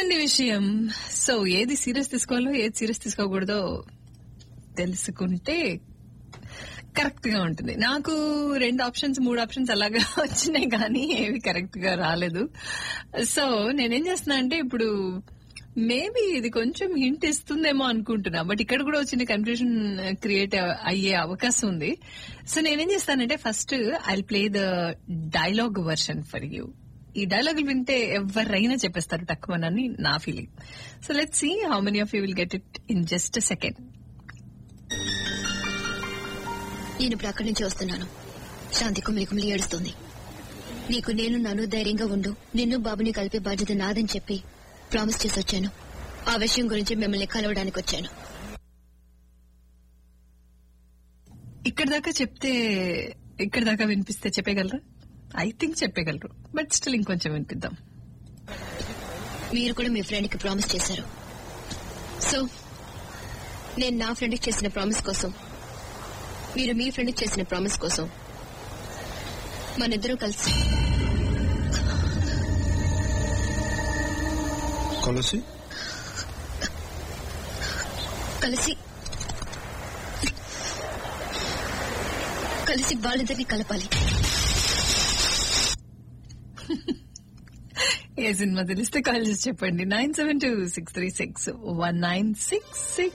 అదండి విషయం సో ఏది సీరియస్ తీసుకోవాలో ఏది సీరియస్ తీసుకోకూడదో తెలుసుకుంటే కరెక్ట్ గా ఉంటుంది నాకు రెండు ఆప్షన్స్ మూడు ఆప్షన్స్ అలాగా వచ్చినాయి కానీ ఏవి కరెక్ట్ గా రాలేదు సో నేనేం చేస్తున్నా అంటే ఇప్పుడు మేబీ ఇది కొంచెం హింట్ ఇస్తుందేమో అనుకుంటున్నా బట్ ఇక్కడ కూడా వచ్చిన కన్ఫ్యూజన్ క్రియేట్ అయ్యే అవకాశం ఉంది సో నేనేం చేస్తానంటే first I play the dialogue version for you ఈ డైలాగ్ వింటే ఎవరైనా చెప్పేస్తారు తక్కువనని నా feeling so let see how many of you will get it in just second నేను ఇప్పుడు అక్కడి నుంచి వస్తున్నాను శాంతి కుమిలి కుమిలి ఏడుస్తుంది నీకు నేను నన్ను ధైర్యంగా ఉండు నిన్ను బాబుని కలిపే బాధ్యత నాదని చెప్పి ప్రామిస్ చేసి వచ్చాను ఆ విషయం గురించి మిమ్మల్ని కలవడానికి వచ్చాను ఇక్కడ దాకా చెప్తే ఇక్కడ దాకా వినిపిస్తే చెప్పగలరా ఐ థింక్ చెప్పగలరు బట్ స్టిల్ ఇంకొంచెం వినిపిద్దాం మీరు కూడా మీ ఫ్రెండ్ కి ప్రామిస్ చేశారు సో నేను నా ఫ్రెండ్ కి చేసిన ప్రామిస్ కోసం మీరు మీ ఫ్రెండ్ కి చేసిన ప్రామిస్ కోసం మనిద్దరూ కలిసి కొలసి కలిసి కలిసి వాళ్ళిద్దరిని కలపాలి ఏ సినిమా తెలిస్తే కాల్ చేసి చెప్పండి nine seven two six three six one nine six six